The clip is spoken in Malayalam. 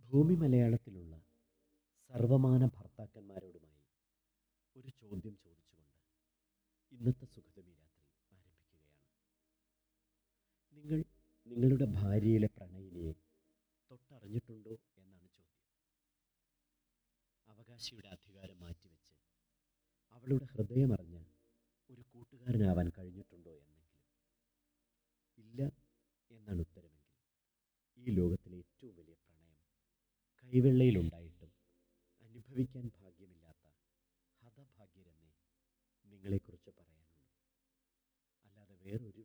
ഭൂമി മലയാളത്തിലുള്ള സർവമാന ഭർത്താക്കന്മാരോടുമായി ഒരു ചോദ്യം ചോദിച്ചുകൊണ്ട് ഇന്നത്തെ സുഖതമി രാത്രി ആരംഭിക്കുകയാണ് നിങ്ങൾ നിങ്ങളുടെ ഭാര്യയിലെ പ്രണയിനിയെ തൊട്ടറിഞ്ഞിട്ടുണ്ടോ എന്നാണ് ചോദ്യം അവകാശിയുടെ അധികാരം മാറ്റിവെച്ച് അവളുടെ ഹൃദയമറിഞ്ഞ ഒരു കൂട്ടുകാരനാവാൻ കഴിഞ്ഞിട്ടുണ്ടോ എന്നെങ്കിലും ഇല്ല എന്നാണ് ഉത്തരമെങ്കിൽ ഈ ലോകത്തിലെ ഏറ്റവും വലിയ പ്രണയം കൈവെള്ളയിലുണ്ടായിട്ടും അനുഭവിക്കാൻ ഭാഗ്യമില്ലാത്ത ഹതഭാഗ്യരെന്നേ നിങ്ങളെക്കുറിച്ച് പറയാനുള്ളൂ അല്ലാതെ വേറൊരു